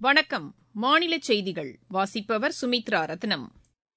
வணக்கம் மாநில செய்திகள் வாசிப்பவர் சுமித்ரா ரத்னம்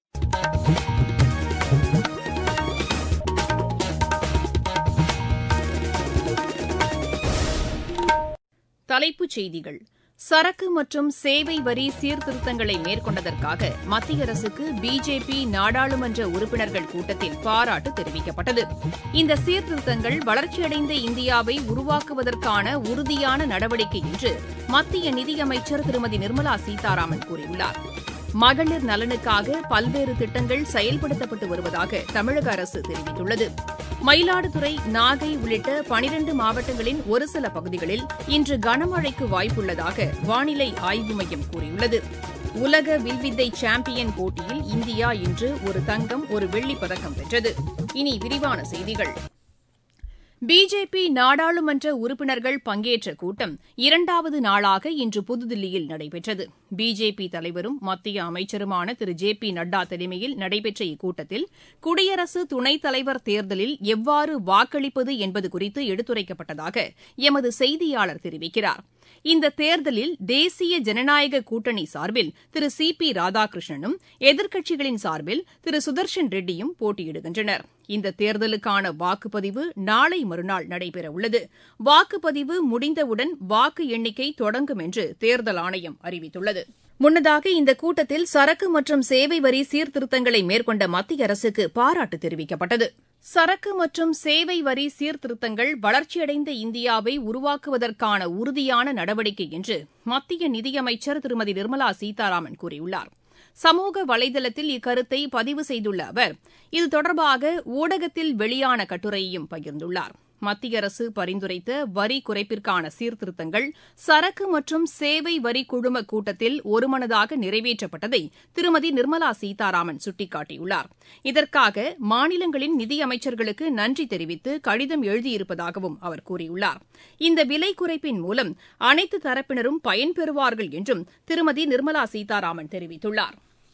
தலைப்புச் செய்திகள் சரக்கு மற்றும் சேவை வரி சீர்திருத்தங்களை மேற்கொண்டதற்காக மத்திய அரசுக்கு பிஜேபி நாடாளுமன்ற உறுப்பினர்கள் கூட்டத்தில் பாராட்டு தெரிவிக்கப்பட்டது இந்த சீர்திருத்தங்கள் வளர்ச்சியடைந்த இந்தியாவை உருவாக்குவதற்கான உறுதியான நடவடிக்கை என்று மத்திய நிதியமைச்சர் திருமதி நிர்மலா சீதாராமன் கூறியுள்ளார் மகளிர் நலனுக்காக பல்வேறு திட்டங்கள் செயல்படுத்தப்பட்டு வருவதாக தமிழக அரசு தெரிவித்துள்ளது மயிலாடுதுறை நாகை உள்ளிட்ட பனிரண்டு மாவட்டங்களின் ஒரு சில பகுதிகளில் இன்று கனமழைக்கு வாய்ப்புள்ளதாக வானிலை ஆய்வு மையம் கூறியுள்ளது உலக வில்வித்தை சாம்பியன் போட்டியில் இந்தியா இன்று ஒரு தங்கம் ஒரு வெள்ளிப் பதக்கம் வென்றது இனி விரிவான செய்திகள் பிஜேபி நாடாளுமன்ற உறுப்பினர்கள் பங்கேற்ற கூட்டம் இரண்டாவது நாளாக இன்று புதுதில்லியில் நடைபெற்றது பிஜேபி தலைவரும் மத்திய அமைச்சருமான திரு ஜே பி நட்டா தலைமையில் நடைபெற்ற இக்கூட்டத்தில் குடியரசு துணைத் தலைவர் தேர்தலில் எவ்வாறு வாக்களிப்பது என்பது குறித்து எடுத்துரைக்கப்பட்டதாக எமது செய்தியாளர் தெரிவிக்கிறார் இந்த தேர்தலில் தேசிய ஜனநாயக கூட்டணி சார்பில் திரு சி பி ராதாகிருஷ்ணனும் எதிர்க்கட்சிகளின் சார்பில் திரு சுதர்ஷன் ரெட்டியும் போட்டியிடுகின்றனர் இந்த தேர்தலுக்கான வாக்குப்பதிவு நாளை மறுநாள் நடைபெறவுள்ளது வாக்குப்பதிவு முடிந்தவுடன் வாக்கு எண்ணிக்கை தொடங்கும் என்று தேர்தல் ஆணையம் அறிவித்துள்ளது முன்னதாக இந்த கூட்டத்தில் சரக்கு மற்றும் சேவை வரி சீர்திருத்தங்களை மேற்கொண்ட மத்திய அரசுக்கு பாராட்டு தெரிவிக்கப்பட்டது சரக்கு மற்றும் சேவை வரி சீர்திருத்தங்கள் வளர்ச்சியடைந்த இந்தியாவை உருவாக்குவதற்கான உறுதியான நடவடிக்கை என்று மத்திய நிதியமைச்சர் திருமதி நிர்மலா சீதாராமன் கூறியுள்ளார் சமூக வலைதளத்தில் இக்கருத்தை பதிவு செய்துள்ள அவர் இது தொடர்பாக ஊடகத்தில் வெளியான கட்டுரையையும் பகிர்ந்துள்ளார் மத்திய அரசு பரிந்துரைத்த வரி குறைப்பிற்கான சீர்திருத்தங்கள் சரக்கு மற்றும் சேவை வரி குழும கூட்டத்தில் ஒருமனதாக நிறைவேற்றப்பட்டதை திருமதி நிர்மலா சீதாராமன் சுட்டிக்காட்டியுள்ளார் இதற்காக மாநிலங்களின் நிதியமைச்சர்களுக்கு நன்றி தெரிவித்து கடிதம் எழுதியிருப்பதாகவும் அவர் கூறியுள்ளார் இந்த விலை குறைப்பின் மூலம் அனைத்து தரப்பினரும் பயன்பெறுவார்கள் என்றும் திருமதி நிர்மலா சீதாராமன் தெரிவித்துள்ளார்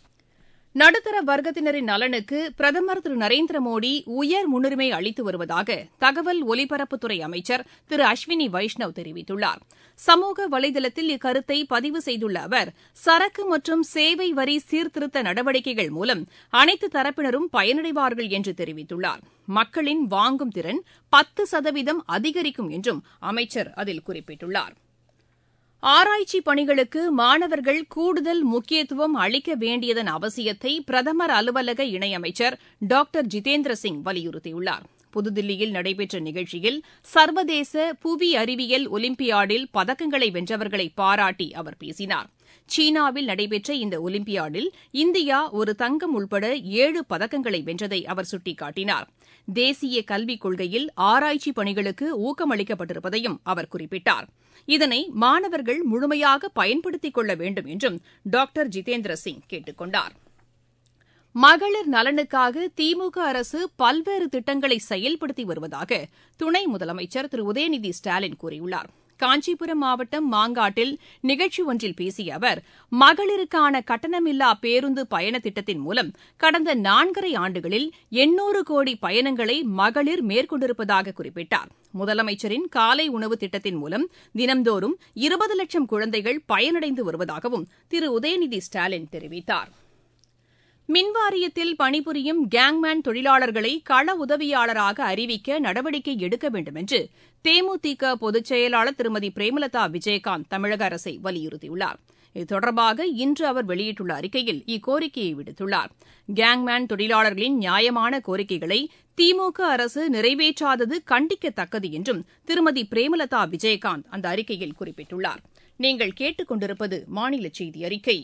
நடுத்தர வர்க்கத்தினரின் நலனுக்கு பிரதமர் திரு நரேந்திர மோடி உயர் முன்னுரிமை அளித்து வருவதாக தகவல் ஒலிபரப்புத்துறை அமைச்சர் திரு அஸ்வினி வைஷ்ணவ் தெரிவித்துள்ளார் சமூக வலைதளத்தில் இக்கருத்தை பதிவு செய்துள்ள அவர் சரக்கு மற்றும் சேவை வரி சீர்திருத்த நடவடிக்கைகள் மூலம் அனைத்து தரப்பினரும் பயனடைவார்கள் என்று தெரிவித்துள்ளார் மக்களின் வாங்கும் திறன் பத்து சதவீதம் அதிகரிக்கும் என்றும் அமைச்சர் அதில் குறிப்பிட்டுள்ளார் ஆராய்ச்சி பணிகளுக்கு மாணவர்கள் கூடுதல் முக்கியத்துவம் அளிக்க வேண்டியதன் அவசியத்தை பிரதமர் அலுவலக இணையமைச்சர் டாக்டர் ஜிதேந்திர சிங் வலியுறுத்தியுள்ளார் புதுதில்லியில் நடைபெற்ற நிகழ்ச்சியில் சர்வதேச புவி அறிவியல் ஒலிம்பியாடில் பதக்கங்களை வென்றவர்களை பாராட்டி அவர் பேசினார் சீனாவில் நடைபெற்ற இந்த ஒலிம்பியாடில் இந்தியா ஒரு தங்கம் உள்பட ஏழு பதக்கங்களை வென்றதை அவர் சுட்டிக்காட்டினார் தேசிய கல்விக் கொள்கையில் ஆராய்ச்சி பணிகளுக்கு ஊக்கமளிக்கப்பட்டிருப்பதையும் அவர் குறிப்பிட்டார் இதனை மாணவர்கள் முழுமையாக பயன்படுத்திக் கொள்ள வேண்டும் என்றும் டாக்டர் ஜிதேந்திர சிங் கேட்டுக் கொண்டார் மகளிர் நலனுக்காக திமுக அரசு பல்வேறு திட்டங்களை செயல்படுத்தி வருவதாக துணை முதலமைச்சர் திரு உதயநிதி ஸ்டாலின் கூறியுள்ளார் காஞ்சிபுரம் மாவட்டம் மாங்காட்டில் நிகழ்ச்சி ஒன்றில் பேசிய அவர் மகளிருக்கான கட்டணமில்லா பேருந்து பயண திட்டத்தின் மூலம் கடந்த நான்கரை ஆண்டுகளில் எண்ணூறு கோடி பயணங்களை மகளிர் மேற்கொண்டிருப்பதாக குறிப்பிட்டார் முதலமைச்சரின் காலை உணவு திட்டத்தின் மூலம் தினந்தோறும் இருபது லட்சம் குழந்தைகள் பயனடைந்து வருவதாகவும் திரு உதயநிதி ஸ்டாலின் தெரிவித்தார் மின்வாரியத்தில் பணிபுரியும் கேங்மேன் தொழிலாளர்களை கள உதவியாளராக அறிவிக்க நடவடிக்கை எடுக்க வேண்டும் என்று தேமுதிக பொதுச் செயலாளர் திருமதி பிரேமலதா விஜயகாந்த் தமிழக அரசை வலியுறுத்தியுள்ளார் இது தொடர்பாக இன்று அவர் வெளியிட்டுள்ள அறிக்கையில் இக்கோரிக்கையை விடுத்துள்ளார் கேங்மேன் தொழிலாளர்களின் நியாயமான கோரிக்கைகளை திமுக அரசு நிறைவேற்றாதது கண்டிக்கத்தக்கது என்றும் திருமதி பிரேமலதா விஜயகாந்த் அந்த அறிக்கையில் குறிப்பிட்டுள்ளார் நீங்கள் கேட்டுக் கொண்டிருப்பது மாநில செய்தி அறிக்கை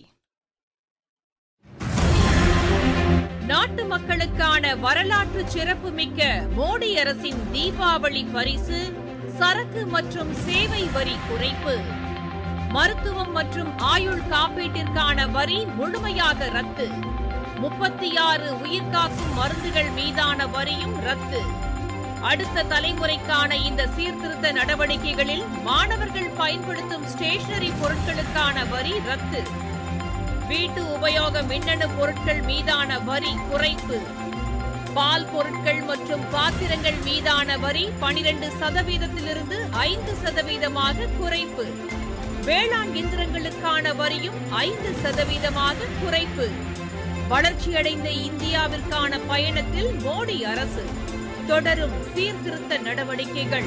நாட்டு மக்களுக்கான வரலாற்று சிறப்புமிக்க மோடி அரசின் தீபாவளி பரிசு சரக்கு மற்றும் சேவை வரி குறைப்பு மருத்துவம் மற்றும் ஆயுள் காப்பீட்டிற்கான வரி முழுமையாக ரத்து முப்பத்தி ஆறு உயிர்காக்கும் மருந்துகள் மீதான வரியும் ரத்து அடுத்த தலைமுறைக்கான இந்த சீர்திருத்த நடவடிக்கைகளில் மாணவர்கள் பயன்படுத்தும் ஸ்டேஷனரி பொருட்களுக்கான வரி ரத்து வீட்டு உபயோக மின்னணு பொருட்கள் மீதான வரி குறைப்பு பால் பொருட்கள் மற்றும் பாத்திரங்கள் மீதான வரி பனிரெண்டு சதவீதத்திலிருந்து ஐந்து சதவீதமாக குறைப்பு வேளாண் இயந்திரங்களுக்கான வரியும் ஐந்து சதவீதமாக குறைப்பு வளர்ச்சியடைந்த இந்தியாவிற்கான பயணத்தில் மோடி அரசு தொடரும் சீர்திருத்த நடவடிக்கைகள்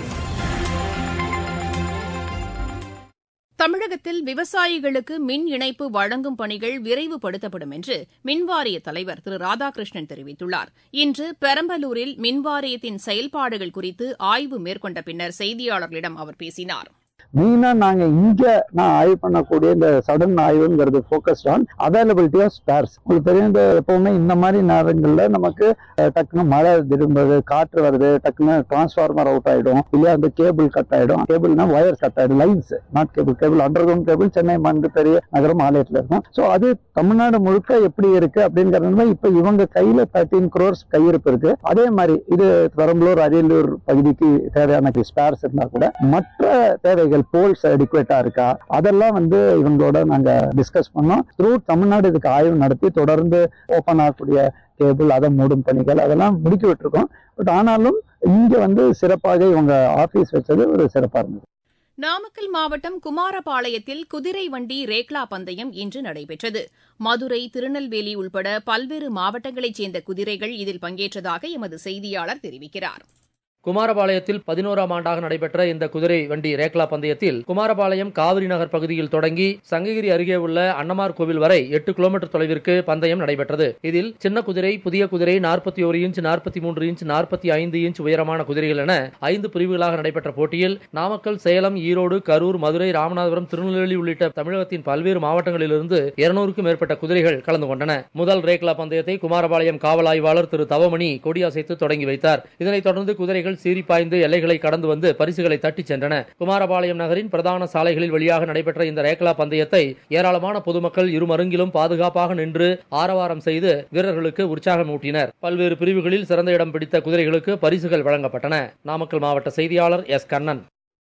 தமிழகத்தில் விவசாயிகளுக்கு மின் இணைப்பு வழங்கும் பணிகள் விரைவுபடுத்தப்படும் என்று மின்வாரிய தலைவர் திரு ராதாகிருஷ்ணன் தெரிவித்துள்ளார் இன்று பெரம்பலூரில் மின்வாரியத்தின் செயல்பாடுகள் குறித்து ஆய்வு மேற்கொண்ட பின்னர் செய்தியாளர்களிடம் அவர் பேசினார் மெயினா நாங்க இங்க நான் ஆய்வு பண்ணக்கூடிய இந்த சடன் ஆய்வுங்கிறது focused on availability of spares உங்களுக்கு தெரியும் இந்த எப்பவுமே இந்த மாதிரி நேரங்கள்ல நமக்கு அஹ், டக்குன்னு மழை திரும்புது காற்று வருது டக்குன்னு டிரான்ஸ்ஃபார்மர் அவுட் ஆயிடும் இல்லையா அந்த கேபிள் கட் ஆயிடும் கேபிள்னா வயர் கட் ஆயிடும் lines not cable cable underground cable Chennai மண்டு பெரிய நகரம் ஆலயத்துல இருக்கும் ஸோ அது தமிழ்நாடு முழுக்க எப்படி இருக்கு அப்படிங்கிறது இப்ப இவங்க கையில தேர்ட்டீன் குரோர்ஸ் கையிருப்பு இருக்கு அதே மாதிரி இது பெரம்பலூர் அரியலூர் பகுதிக்கு தேவையான ஸ்பேர்ஸ் இருந்தா கூட மற்ற தேவைகள் போல்ஸ் அடிக்குவேட்டா இருக்கா அதெல்லாம் வந்து இவங்களோட நாங்க டிஸ்கஸ் பண்ணோம் த்ரூ தமிழ்நாடு இதுக்கு ஆய்வு நடத்தி தொடர்ந்து ஓபன் ஆகக்கூடிய கேபிள் அதை மூடும் பணிகள் அதெல்லாம் முடுக்கி விட்டுருக்கோம் பட் ஆனாலும் இங்க வந்து சிறப்பாக இவங்க ஆபீஸ் வச்சது ஒரு சிறப்பா இருந்தது நாமக்கல் மாவட்டம் குமாரபாளையத்தில் குதிரை வண்டி ரேக்லா பந்தயம் இன்று நடைபெற்றது மதுரை திருநெல்வேலி உள்பட பல்வேறு மாவட்டங்களைச் சேர்ந்த குதிரைகள் இதில் பங்கேற்றதாக எமது செய்தியாளர் தெரிவிக்கிறார் குமாரபாளையத்தில் பதினோராம் ஆண்டாக நடைபெற்ற இந்த குதிரை வண்டி ரேக்லா பந்தயத்தில் குமாரபாளையம் காவிரி நகர் பகுதியில் தொடங்கி சங்ககிரி அருகே உள்ள அன்னமார் கோவில் வரை எட்டு கிலோமீட்டர் தொலைவிற்கு பந்தயம் நடைபெற்றது இதில் சின்ன குதிரை புதிய குதிரை நாற்பத்தி ஒரு இன்ச் நாற்பத்தி மூன்று இன்ச் நாற்பத்தி ஐந்து இன்ச் உயரமான குதிரைகள் என ஐந்து பிரிவுகளாக நடைபெற்ற போட்டியில் நாமக்கல் சேலம் ஈரோடு கரூர் மதுரை ராமநாதபுரம் திருநெல்வேலி உள்ளிட்ட தமிழகத்தின் பல்வேறு மாவட்டங்களிலிருந்து இருநூறுக்கும் மேற்பட்ட குதிரைகள் கலந்து கொண்டன முதல் ரேக்லா பந்தயத்தை குமாரபாளையம் காவல் ஆய்வாளர் திரு தவமணி கொடியசைத்து தொடங்கி வைத்தார் இதனைத் தொடர்ந்து குதிரைகள் சீறி பாய்ந்து எல்லைகளை கடந்து வந்து பரிசுகளை தட்டிச் சென்றன குமாரபாளையம் நகரின் பிரதான சாலைகளில் வழியாக நடைபெற்ற இந்த ரேக்லா பந்தயத்தை ஏராளமான பொதுமக்கள் இருமருங்கிலும் பாதுகாப்பாக நின்று ஆரவாரம் செய்து வீரர்களுக்கு உற்சாகம் ஊட்டினர் பல்வேறு பிரிவுகளில் சிறந்த இடம் பிடித்த குதிரைகளுக்கு பரிசுகள் வழங்கப்பட்டன நாமக்கல் மாவட்ட செய்தியாளர் எஸ் கண்ணன்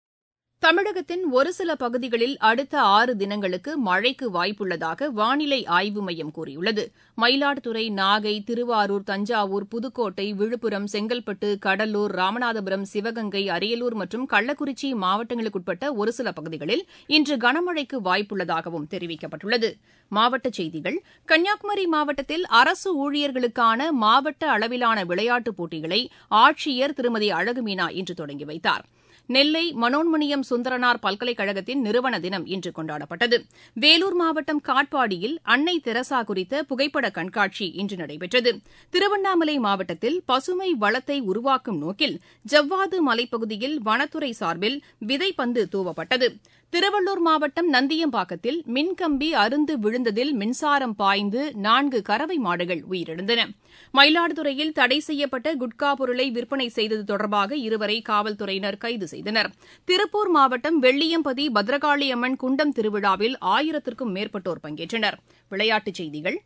தமிழகத்தின் ஒரு சில பகுதிகளில் அடுத்த ஆறு தினங்களுக்கு மழைக்கு வாய்ப்புள்ளதாக வானிலை ஆய்வு மையம் கூறியுள்ளது மயிலாடுதுறை நாகை திருவாரூர் தஞ்சாவூர் புதுக்கோட்டை விழுப்புரம் செங்கல்பட்டு கடலூர் ராமநாதபுரம் சிவகங்கை அரியலூர் மற்றும் கள்ளக்குறிச்சி மாவட்டங்களுக்குட்பட்ட ஒரு சில பகுதிகளில் இன்று கனமழைக்கு வாய்ப்புள்ளதாகவும் தெரிவிக்கப்பட்டுள்ளது மாவட்டச் செய்திகள் கன்னியாகுமரி மாவட்டத்தில் அரசு ஊழியர்களுக்கான மாவட்ட அளவிலான விளையாட்டுப் போட்டிகளை ஆட்சியர் திருமதி அழகுமீனா இன்று தொடங்கி வைத்தாா் நெல்லை மனோன்மணியம் சுந்தரனார் பல்கலைக்கழகத்தின் நிறுவன தினம் இன்று கொண்டாடப்பட்டது வேலூர் மாவட்டம் காட்பாடியில் அன்னை தெரசா குறித்த புகைப்பட கண்காட்சி இன்று நடைபெற்றது திருவண்ணாமலை மாவட்டத்தில் பசுமை வளத்தை உருவாக்கும் நோக்கில் ஜவ்வாது மலைப்பகுதியில் வனத்துறை சார்பில் விதைப்பந்து தூவப்பட்டது திருவள்ளூர் மாவட்டம் நந்தியம்பாக்கத்தில் மின்கம்பி அருந்து விழுந்ததில் மின்சாரம் பாய்ந்து நான்கு கறவை மாடுகள் உயிரிழந்தன மயிலாடுதுறையில் தடை செய்யப்பட்ட குட்கா பொருளை விற்பனை செய்தது தொடர்பாக இருவரை காவல்துறையினர் கைது செய்தனர் திருப்பூர் மாவட்டம் வெள்ளியம்பதி பத்ரகாளி அம்மன் குண்டம் திருவிழாவில் ஆயிரத்திற்கும் மேற்பட்டோர் பங்கேற்றனர் விளையாட்டுச் செய்திகள்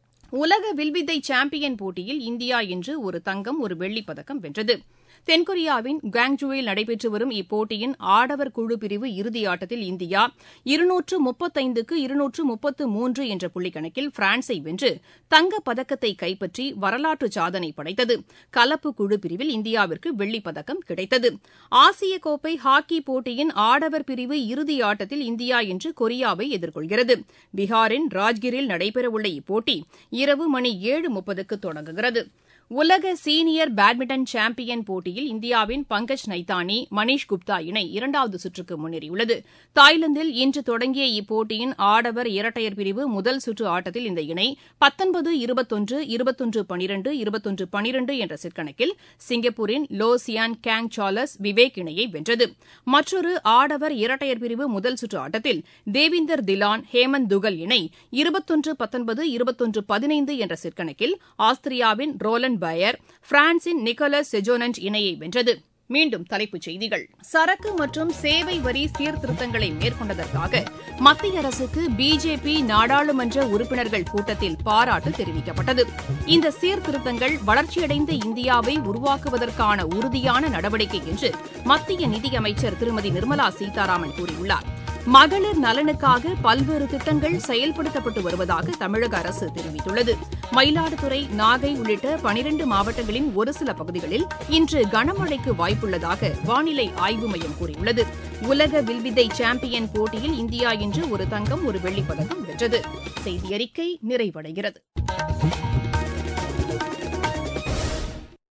உலக வில்வித்தை சாம்பியன் போட்டியில் இந்தியா இன்று ஒரு தங்கம் ஒரு வெள்ளிப் பதக்கம் வென்றது தென்கொரியாவின் குவாங்ஜூவில் நடைபெற்று வரும் இப்போட்டியின் ஆடவர் குழு பிரிவு இறுதியாட்டத்தில் இந்தியா இருநூற்று முப்பத்தைந்துக்கு இருநூற்று முப்பத்து மூன்று என்ற புள்ளிக்கணக்கில் பிரான்ஸை வென்று தங்கப் பதக்கத்தை கைப்பற்றி வரலாற்று சாதனை படைத்தது கலப்பு குழு பிரிவில் இந்தியாவிற்கு வெள்ளிப் பதக்கம் கிடைத்தது ஆசிய கோப்பை ஹாக்கி போட்டியின் ஆடவர் பிரிவு இறுதி ஆட்டத்தில் இந்தியா இன்று கொரியாவை எதிர்கொள்கிறது பீகாரின் ராஜ்கிரில் நடைபெறவுள்ள இப்போட்டி இரவு மணி ஏழு முப்பதுக்கு தொடங்குகிறது உலக சீனியர் பேட்மிண்டன் சாம்பியன் போட்டியில் இந்தியாவின் பங்கஜ் நைத்தானி மணீஷ் குப்தா இணை இரண்டாவது சுற்றுக்கு முன்னேறியுள்ளது தாய்லாந்தில் இன்று தொடங்கிய இப்போட்டியின் ஆடவர் இரட்டையர் பிரிவு முதல் சுற்று ஆட்டத்தில் இந்த இணை பத்தொன்பது இருபத்தொன்று இருபத்தொன்று பனிரெண்டு இருபத்தொன்று பனிரெண்டு என்ற செட் கணக்கில் சிங்கப்பூரின் Loh Sian Keng Charles Vivek இணையை வென்றது மற்றொரு ஆடவர் இரட்டையர் பிரிவு முதல் சுற்று ஆட்டத்தில் தேவிந்தர் திலான் ஹேமந்த் துகல் இணை இருபத்தொன்று பத்தொன்பது இருபத்தொன்று பதினைந்து என்ற செட் கணக்கில் ஆஸ்திரியாவின் ரோலண்ட் பயர் பிரான்சின் நிக்கோலஸ் செஜோனன்ட் இணையை வென்றது மீண்டும் தலைப்புச் செய்திகள் சரக்கு மற்றும் சேவை வரி சீர்திருத்தங்களை மேற்கொண்டதற்காக மத்திய அரசுக்கு பிஜேபி நாடாளுமன்ற உறுப்பினர்கள் கூட்டத்தில் பாராட்டு தெரிவிக்கப்பட்டது இந்த சீர்திருத்தங்கள் வளர்ச்சியடைந்த இந்தியாவை உருவாக்குவதற்கான உறுதியான நடவடிக்கை என்று மத்திய நிதியமைச்சர் திருமதி நிர்மலா சீதாராமன் கூறியுள்ளார் மகளிர் நலனுக்காக பல்வேறு திட்டங்கள் செயல்படுத்தப்பட்டு வருவதாக தமிழக அரசு தெரிவித்துள்ளது மயிலாடுதுறை நாகை உள்ளிட்ட பனிரண்டு மாவட்டங்களின் ஒரு சில பகுதிகளில் இன்று கனமழைக்கு வாய்ப்புள்ளதாக வானிலை ஆய்வு மையம் கூறியுள்ளது உலக வில்வித்தை சாம்பியன் போட்டியில் இந்தியா இன்று ஒரு தங்கம் ஒரு வெள்ளிப் பதக்கம் வென்றது செய்தி அறிக்கை நிறைவடைகிறது